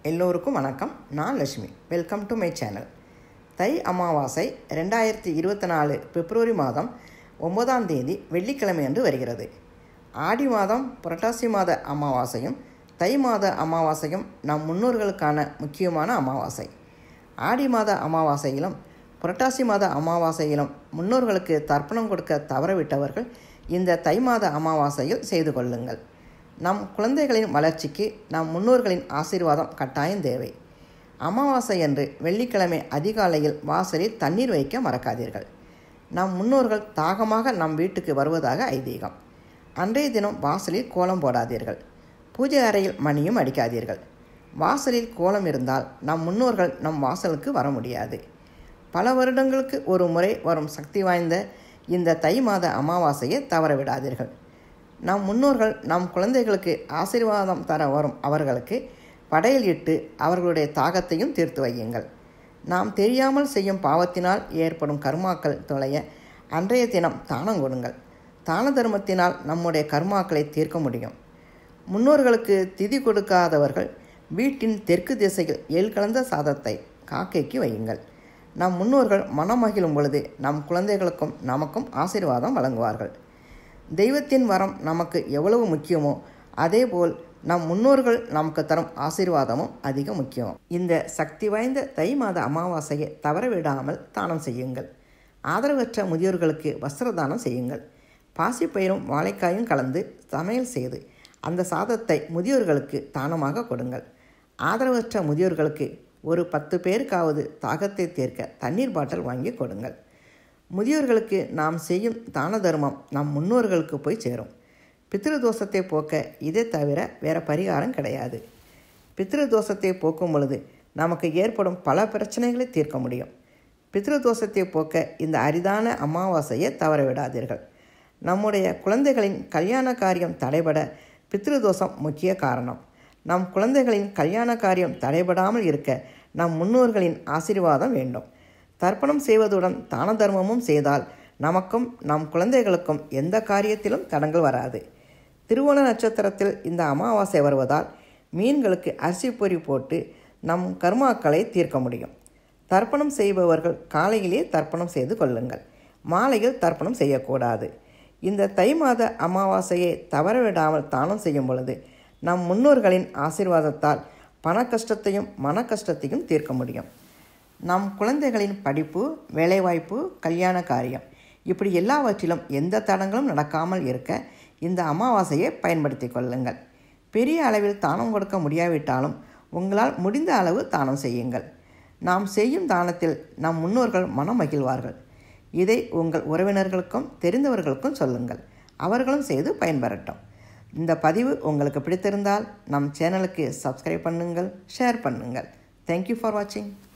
எல்லோருக்கும் வணக்கம் நான் Lakshmi welcome to my channel தை அமாவாசை ரெண்டாயிரத்தி இருபத்தி நாலு பிப்ரவரி மாதம் ஒன்பதாம் தேதி வெள்ளிக்கிழமை அன்று வருகிறது ஆடி மாதம் புரட்டாசி மாத அமாவாசையும் தை மாத அமாவாசையும் நம் முன்னோர்களுக்கான முக்கியமான அமாவாசை ஆடி மாத அமாவாசையிலும் புரட்டாசி மாத அமாவாசையிலும் முன்னோர்களுக்கு தர்ப்பணம் கொடுக்க தவறவிட்டவர்கள் இந்த தை மாத அமாவாசையில் செய்து கொள்ளுங்கள் நம் குழந்தைகளின் வளர்ச்சிக்கு நம் முன்னோர்களின் ஆசீர்வாதம் கட்டாயம் தேவை அமாவாசை அன்று வெள்ளிக்கிழமை அதிகாலையில் வாசலில் தண்ணீர் வைக்க மறக்காதீர்கள் நம் முன்னோர்கள் தாகமாக நம் வீட்டுக்கு வருவதாக ஐதீகம் அன்றைய தினம் வாசலில் கோலம் போடாதீர்கள் பூஜை அறையில் மணியும் அடிக்காதீர்கள் வாசலில் கோலம் இருந்தால் நம் முன்னோர்கள் நம் வாசலுக்கு வர முடியாது பல வருடங்களுக்கு ஒரு முறை வரும் சக்தி வாய்ந்த இந்த தை மாத அமாவாசையை தவறவிடாதீர்கள் நம் முன்னோர்கள் நம் குழந்தைகளுக்கு ஆசீர்வாதம் தர வரும் அவர்களுக்கு படையல் இட்டு அவர்களுடைய தாகத்தையும் தீர்த்து வையுங்கள் நாம் தெரியாமல் செய்யும் பாவத்தினால் ஏற்படும் கர்மாக்கள் தொலைய அன்றைய தினம் தானம் கொடுங்கள் தான தர்மத்தினால் நம்முடைய கர்மாக்களை தீர்க்க முடியும் முன்னோர்களுக்கு திதி கொடுக்காதவர்கள் வீட்டின் தெற்கு திசையில் எள் கலந்த சாதத்தை காக்கைக்கு வையுங்கள் நம் முன்னோர்கள் மனமகிழும் பொழுது நம் குழந்தைகளுக்கும் நமக்கும் ஆசீர்வாதம் வழங்குவார்கள் தெய்வத்தின் வரம் நமக்கு எவ்வளவு முக்கியமோ அதேபோல் நம் முன்னோர்கள் நமக்கு தரும் ஆசீர்வாதமும் அதிக முக்கியம் இந்த சக்தி வாய்ந்த தை மாத அமாவாசையை தவறவிடாமல் தானம் செய்யுங்கள் ஆதரவற்ற முதியோர்களுக்கு வஸ்திர தானம் செய்யுங்கள் பாசிப்பயிரும் வாழைக்காயும் கலந்து சமையல் செய்து அந்த சாதத்தை முதியோர்களுக்கு தானமாக கொடுங்கள் ஆதரவற்ற முதியோர்களுக்கு ஒரு பத்து பேருக்காவது தாகத்தை தீர்க்க தண்ணீர் பாட்டில் வாங்கி கொடுங்கள் முதியோர்களுக்கு நாம் செய்யும் தான தர்மம் நம் முன்னோர்களுக்கு போய் சேரும் பித்ருதோஷத்தை போக்க இதை தவிர வேறு பரிகாரம் கிடையாது பித்ருதோஷத்தை போக்கும் பொழுது நமக்கு ஏற்படும் பல பிரச்சனைகளை தீர்க்க முடியும் பித்ருதோஷத்தை போக்க இந்த அரிதான அமாவாசையை தவறவிடாதீர்கள் நம்முடைய குழந்தைகளின் கல்யாண காரியம் தடைபட பித்ருதோஷம் முக்கிய காரணம் நம் குழந்தைகளின் கல்யாண காரியம் தடைபடாமல் இருக்க நம் முன்னோர்களின் ஆசீர்வாதம் வேண்டும் தர்ப்பணம் செய்வதுடன் தான தர்மமும் செய்தால் நமக்கும் நம் குழந்தைகளுக்கும் எந்த காரியத்திலும் தடங்கள் வராது திருவோண நட்சத்திரத்தில் இந்த அமாவாசை வருவதால் மீன்களுக்கு அரிசி பொறி போட்டு நம் கர்மாக்களை தீர்க்க முடியும் தர்ப்பணம் செய்பவர்கள் காலையிலே தர்ப்பணம் செய்து கொள்ளுங்கள் மாலையில் தர்ப்பணம் செய்யக்கூடாது இந்த தை மாத அமாவாசையை தவறவிடாமல் தானம் செய்யும் பொழுது நம் முன்னோர்களின் ஆசீர்வாதத்தால் பண கஷ்டத்தையும் மன கஷ்டத்தையும் தீர்க்க முடியும் நம் குழந்தைகளின் படிப்பு வேலைவாய்ப்பு கல்யாண காரியம் இப்படி எல்லாவற்றிலும் எந்த தடங்களும் நடக்காமல் இருக்க இந்த அமாவாசையை பயன்படுத்தி கொள்ளுங்கள் பெரிய அளவில் தானம் கொடுக்க முடியாவிட்டாலும் உங்களால் முடிந்த அளவு தானம் செய்யுங்கள் நாம் செய்யும் தானத்தில் நம் முன்னோர்கள் மனம் மகிழ்வார்கள் இதை உங்கள் உறவினர்களுக்கும் தெரிந்தவர்களுக்கும் சொல்லுங்கள் அவர்களும் செய்து பயன்பெறட்டும் இந்த பதிவு உங்களுக்கு பிடித்திருந்தால் நம் சேனலுக்கு சப்ஸ்கிரைப் பண்ணுங்கள் ஷேர் பண்ணுங்கள் தேங்க்யூ ஃபார் வாட்சிங்